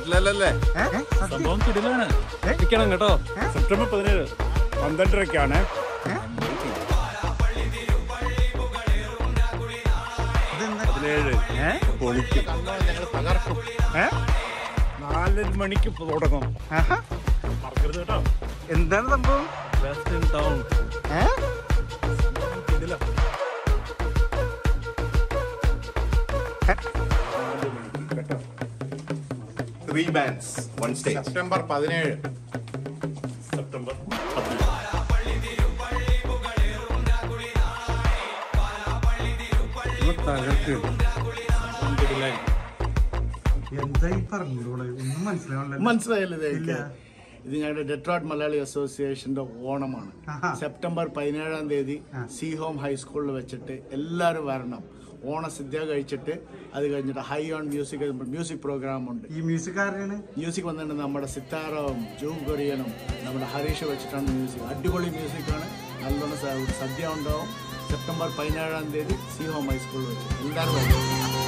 വീട്ടിലല്ലേ സംഭവം കിടിലാണ് എത്തിക്കണം കേട്ടോ സെപ്റ്റംബർ പതിനേഴ് പന്ത്രണ്ടരക്കാണ് പതിനേഴ് പൊളിക്കും ഏ? നാലര മണിക്ക് തുടങ്ങും ആഹാ. മറക്കരുത് കേട്ടോ എന്താണ് സംഭവം വെസ്റ്റ് ടൗൺ ഏ? ഇതില കേട്ടോ three bands one stage September പതിനേഴ് സെപ്റ്റംബർ പതിനേഴ് എന്തായി പറഞ്ഞോളെ ഒന്നും മനസ്സിലാവണല്ലോ മനസ്സിലായില്ലേ ഇതേക്ക്? ഇത് ഞങ്ങളുടെ ഡെട്രോട്ട് മലയാളി അസോസിയേഷന്റെ ഓണമാണ് ആഹാ. സെപ്റ്റംബർ പതിനേഴാം തീയതി സി ഹോം ഹൈസ്കൂളിൽ വെച്ചിട്ട് എല്ലാവരും വരണം ഓണസദ്യ കഴിച്ചിട്ട് അത് കഴിഞ്ഞിട്ട് high on music music program ഉണ്ട് ഈ മ്യൂസിക് ആരെയാണ് മ്യൂസിക് വന്നിട്ട് നമ്മുടെ സിത്താറവും ജൂ കൊറിയനും നമ്മുടെ ഹരീഷ് വെച്ചിട്ടാണ് മ്യൂസിക് അടിപൊളി മ്യൂസിക്കാണ് നല്ലോണം സ- സദ്യ ഉണ്ടാവും സെപ്റ്റംബർ പതിനേഴാം തീയതി സി ഹോം ഹൈസ്കൂളിൽ വെച്ച് എല്ലാവരും വരണം